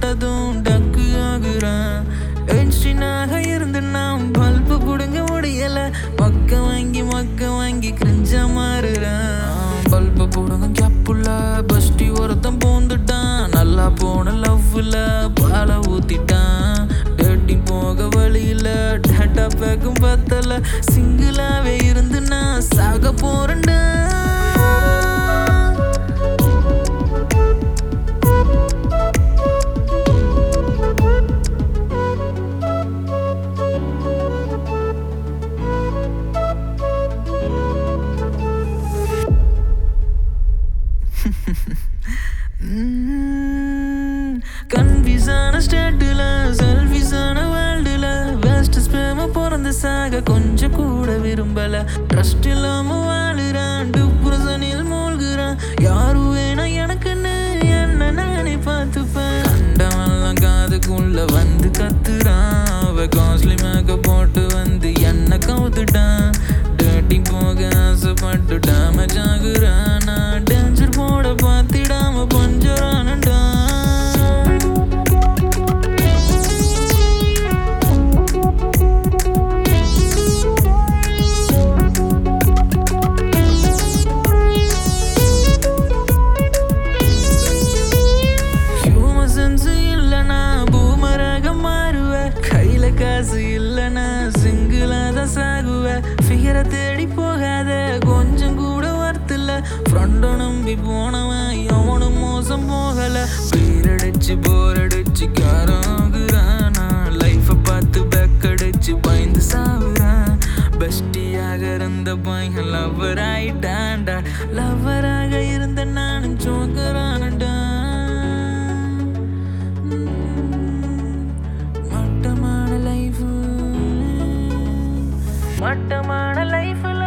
தொட்டதும் டக்கு ஆகுறான் என்ஸ்டினாக இருந்து நான் பல்பு புடுங்க முடியல மக்க வாங்கி மக்க வாங்கி கிரிஞ்சா மாறுறான் பல்பு புடுங்க கேப்புல பஸ்டி ஒருத்தன் பூந்துட்டான் நல்லா போன லவ்ல பால ஊத்திட்டான் டேட்டி போக வழியில டேட்டா பேக்கும் பத்தல சிங்கிளாவே இருந்து நான் சாக போறேன்டா கன்ஃபியூஸான ஸ்டேட்டில் செல்ஃபிஸான வேர்ல்டுல பெஸ்ட் ஸ்பேம பிறந்த சாக கொஞ்சம் கூட விரும்பல ட்ரஸ்ட் இல்லாம வாழுறான் டிப்ரெஷனில் மூழ்குறான் யாரும் வேணாம் எனக்குன்னு என்ன நானே பார்த்துப்பேன் கண்டவெல்லாம் காதுக்குள்ள வந்து கத்துறான் அவ காஸ்ட்லி மேக்கப் போட்டு வந்து என்ன கவுத்துட்டான் டேட்டி போக ஆசைப்பட்டு டேமேஜ் ஆகுறான் நான் டேஞ்சர் போட பார்த்திடாம பஞ்சரானடா ஹியூமன் சென்ஸ் இல்லைனா பூமராக மாறுவேன் கையில காசு இல்லைனா சிங்கிளா தான் சாகுவேன் ஃபிகரை தேடி போகாத கொஞ்சம் கூட வரத்தில்ல ஃப்ரெண்டை நம்பி போனவன் எவனும் மோசம் போகல பேரடிச்சு போர் அடிச்சு காராகுறான் நான் லைஃப்பை பார்த்து பேக் அடிச்சு பயந்து சாவுறான் பெஸ்டியாக இருந்த பையன் லவ்வர் ஆயிட்டான்டா லவ்வராக இருந்த நானும் ஜோக்கரானடா மட்டமான லைஃப் மட்டமான லைஃப்ல